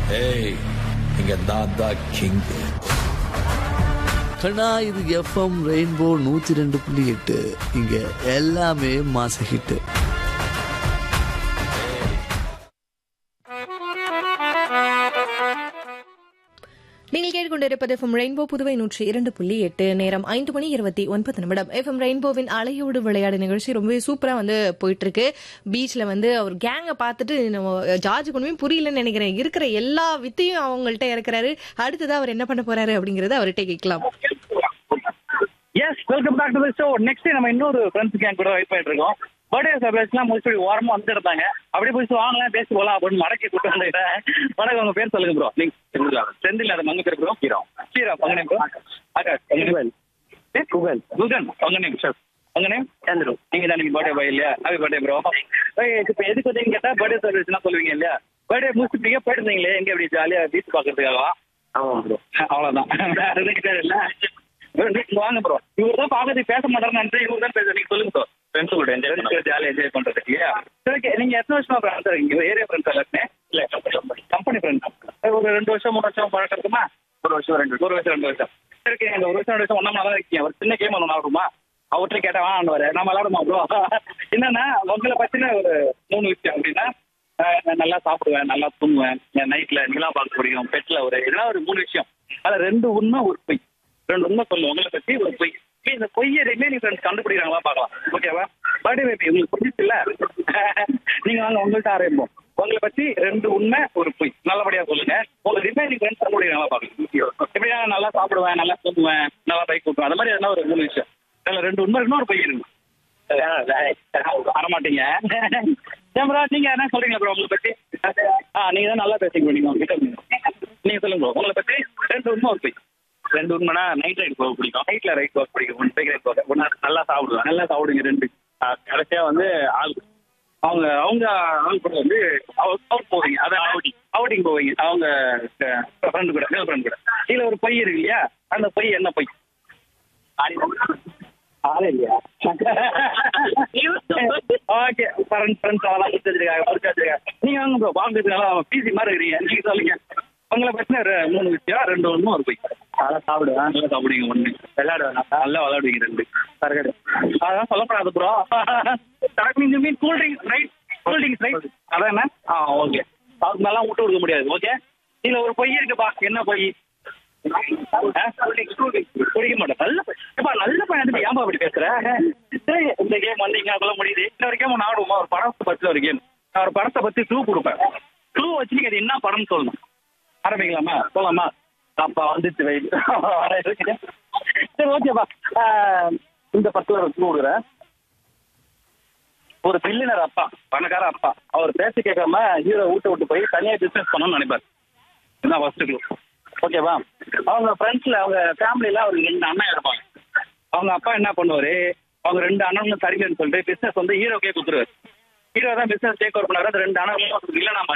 ஏய் இங்க நான் தான் கிங் கண்ணா இது எஃப்எம் ரெயின்போ நூத்தி ரெண்டு புள்ளி எட்டு இங்க எல்லாமே மாச ஹிட்டு நீங்கள் கேட்டுக்கொண்டிருப்பது எஃப்எம் ரெயின்போ புதுவை நூற்றி இரண்டு புள்ளி எட்டு நேரம் ஐந்து மணி இருபத்தி ஒன்பது நிமிடம் எஃப்எம் ரெயின்போவின் அலையோடு விளையாடு நிகழ்ச்சி ரொம்பவே சூப்பரா வந்து போயிட்டு இருக்கு பீச்ல வந்து அவர் கேங்கை பார்த்துட்டு நம்ம ஜார்ஜ் கொண்டுமே புரியலன்னு நினைக்கிறேன் இருக்கிற எல்லா வித்தையும் அவங்கள்ட்ட இருக்கிறாரு அடுத்தது அவர் என்ன பண்ண போறாரு அப்படிங்கறத அவர்கிட்ட கேட்கலாம் yes welcome back to the show next நம்ம இன்னொரு ஃப்ரெண்ட்ஸ் கேங் கூட வெயிட் பண்ணிட்டு இருக்கோம் பர்த்டே சர்ப்ரைஸ்லாம் முடிச்சு ஓரமா வந்துருந்தாங்க அப்படியே போய் வாங்கலாம் பேசி போலாம் அப்படின்னு மடக்கி கூட்டு வந்துட்டேன் வணக்கம் உங்க பேர் சொல்லுங்க ப்ரோ நீங்க செந்தில் செந்தில் அது மங்க பேர் ப்ரோ ஹீரோ ஹீரோ உங்க நேம் ப்ரோ ஆகாஷ் குகன் குகன் குகன் உங்க நேம் சார் உங்க நேம் சந்திரு நீங்க தான் நீங்க பர்த்டே பாய் இல்லையா ஹாப்பி பர்த்டே ப்ரோ இப்போ எதுக்கு வந்தீங்க கேட்டா பர்த்டே சர்ப்ரைஸ்லாம் சொல்லுவீங்க இல்லையா பர்த்டே முடிச்சுட்டீங்க போயிருந்தீங்களே எங்க அப்படி ஜாலியா பீச் பாக்குறதுக்காகவா ஆமா ப்ரோ அவ்வளவுதான் வேற எதுவும் கிடையாது இல்ல நீங்க வாங்க ப்ரோ இவர் தான் பாக்கிறதுக்கு பேச மாட்டாருன்னு நினைச்சு இவர் தான் பேச நீங்க சொல்லுங்க ப்ரோ ஃப்ரெண்ட்ஸ் கூட என்ஜாய் ஜாலியாக என்ஜாய் பண்றதுக்கு இல்லையா சரி okay. நீங்க எத்தனை வருஷமா ஃப்ரெண்ட்ஸ் இருக்கீங்க ஏரியா ஃப்ரெண்ட்ஸ் எல்லாருமே இல்ல கம்பெனி ஃப்ரெண்ட்ஸ் ஒரு ரெண்டு வருஷம் மூணு வருஷம் பழக்கம் இருக்குமா ஒரு வருஷம் ரெண்டு ஒரு வருஷம் ரெண்டு வருஷம் சரி okay. இந்த ஒரு வருஷம் ரெண்டு வருஷம் ஒன்னா தான் இருக்கீங்க ஒரு சின்ன கேம் ஒன்று விளாடுமா அவர்கிட்ட கேட்டா வாங்க நம்ம விளாடுமா ப்ரோ என்னன்னா உங்களை பத்தின ஒரு மூணு விஷயம் அப்படின்னா ஆஹ் நல்லா சாப்பிடுவேன் நல்லா தூங்குவேன் நைட்ல நிலா பார்க்க முடியும் பெட்ல ஒரு இதெல்லாம் ஒரு மூணு விஷயம் அதுல ரெண்டு உண்மை ஒரு பொய் ரெண்டு உண்மை சொல்லுவோம் உங்களை பத்தி ஒரு பொய் நீ இந்த பொய் எதையுமே நீ ஃப்ரெண்ட்ஸ் கண்டுபிடிக்கிறாங்களா பார்க்கலாம் ஓகேவா பர்த்டே பேபி உங்களுக்கு பிடிச்சிச்சு இல்ல நீங்க வாங்க உங்கள்ட்ட ஆரம்பிப்போம் உங்களை பத்தி ரெண்டு உண்மை ஒரு பொய் நல்லபடியா சொல்லுங்க உங்க ரிமைனிங் ஃப்ரெண்ட்ஸ் கண்டுபிடிக்கிறாங்களா பார்க்கலாம் எப்படியா நல்லா சாப்பிடுவேன் நல்லா தூங்குவேன் நல்லா பைக் ஓட்டுவேன் அந்த மாதிரி எதனா ஒரு மூணு விஷயம் அதுல ரெண்டு உண்மை இருக்குன்னா ஒரு பொய் இருக்கு வரமாட்டீங்க ஏன் நீங்க என்ன சொல்றீங்க ப்ரோ உங்களை பத்தி ஆ நீங்க தான் நல்லா பேசுறீங்க நீங்க உங்ககிட்ட நீங்க சொல்லுங்க ப்ரோ உங்களை பத்தி ரெண்டு உண்மை ஒரு பொய் ரெண்டு உண்மைனா நைட் ரைட் போக பிடிக்கும் நைட்ல ரைட் போக பிடிக்கும் ஒன் பைக் ரைட் போக ஒன்று நல்லா சாப்பிடுவேன் நல்லா சாப்பிடுங்க ரெண்டு கடைசியா வந்து ஆள் அவங்க அவங்க ஆள் கூட வந்து அவுட் போவீங்க அதான் அவுட்டிங் அவுட்டிங் போவீங்க அவங்க ஃப்ரெண்டு கூட கேர்ள் ஃப்ரெண்ட் கூட இதுல ஒரு பை இருக்கு இல்லையா அந்த பை என்ன பை ஆளே இல்லையா ஓகே ஃப்ரெண்ட்ஸ் ஃப்ரெண்ட்ஸ் அவெல்லாம் முடிச்சு வச்சிருக்காங்க முடிச்சு வச்சிருக்காங்க நீங்க வாங்க ப்ரோ வாங்குறதுனால பிசி மாதிரி இருக்கிறீங்க நீங்க சொல்லுங்க உங்களை பத்தின ரெ- மூணு விஷயம் ரெண்டு ஒன்றும் ஒரு போய் நல்லா சாப்பிடுவேன் நல்லா சாப்பிடுவீங்க ஒண்ணு விளையாடுவேன் நல்லா விளையாடுவீங்க ரெண்டு கரெக்ட் அதான் சொல்லப்படாது ப்ரோ நீங்க mean cool drinks right cool drinks right அதானே ஆ ஓகே அதுக்கு மேலாம் விட்டு கொடுக்க முடியாது ஓகே இதுல ஒரு பொய் இருக்குப்பா என்ன பொய் குடிக்க மாட்டேன் நல்ல எப்பா நல்ல பையன் ஏன்பா அப்படி பேசுற சரி இந்த கேம் வந்தீங்க அதெல்லாம் முடியுது இன்னொரு கேம் ஒன்று ஆடுவோமா ஒரு படத்தை பத்தி ஒரு கேம் நான் ஒரு படத்தை பத்தி க்ளூ கொடுப்பேன் க்ளூ வச்சு நீங்க அது என்ன படம்னு சொல்லணும் ஆரம்பிக்கலாமா போலாமா அப்பா வந்துச்சு வெயில் சரி ஓகேப்பா இந்த படத்துல ஒரு க்ளூ கொடுக்குறேன் ஒரு பில்லினர் அப்பா பணக்கார அப்பா அவர் பேச்சு கேட்காம ஹீரோ வீட்டை விட்டு போய் தனியா பிசினஸ் பண்ணணும்னு நினைப்பார் இதுதான் ஃபர்ஸ்ட் க்ளூ ஓகேவா அவங்க ஃப்ரெண்ட்ஸ்ல அவங்க ஃபேமிலியில அவருக்கு ரெண்டு அண்ணன் இருப்பாங்க அவங்க அப்பா என்ன பண்ணுவாரு அவங்க ரெண்டு அண்ணனும் சரிங்கன்னு சொல்லிட்டு பிசினஸ் வந்து ஹீரோக்கே கொடுத்துருவாரு ஹீரோ தான் பிசினஸ் டேக் ஓவர் பண்ணாரு அந்த ரெண்டு அண்ணன் இல்ல நான்